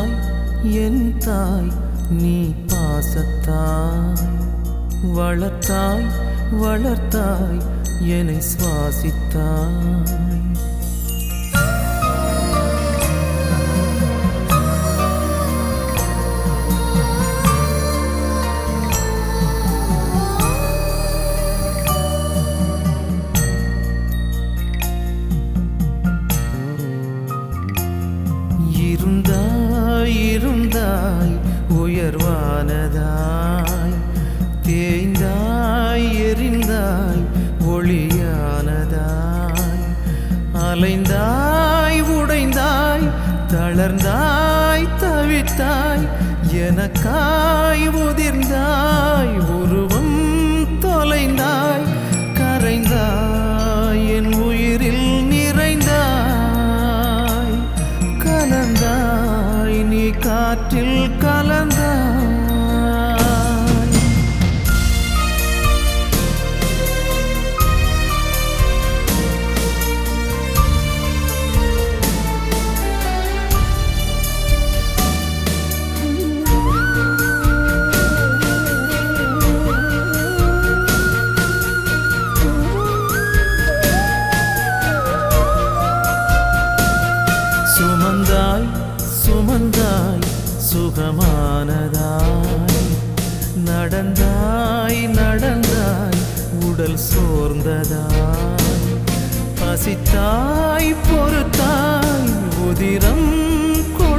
சுமந்தாய் என் தாய் நீ பாசத்தாய் வளர்த்தாய் வளர்த்தாய் என்னை சுவாசித்தாய் இருந்தாய் இருந்தாய் உயர்வானதாய் தேய்ந்தாய் எரிந்தாய் ஒளியானதாய் அலைந்தாய் உடைந்தாய் தளர்ந்தாய் தவித்தாய் எனக்காய் உதிர்ந்தாய் உருவம் தொலைந்தாய் கரைந்தாய் என் உயிரில் நிறைந்தாய் கலந்தாய் நீ காற்றில் கலந்தாய் சுமந்தாய் சுமந்தாய் சுகமானதாய் நடந்தாய் நடந்தாய் உடல் சோர்ந்ததாய் பசித்தாய் பொறுத்தாய் உதிரம்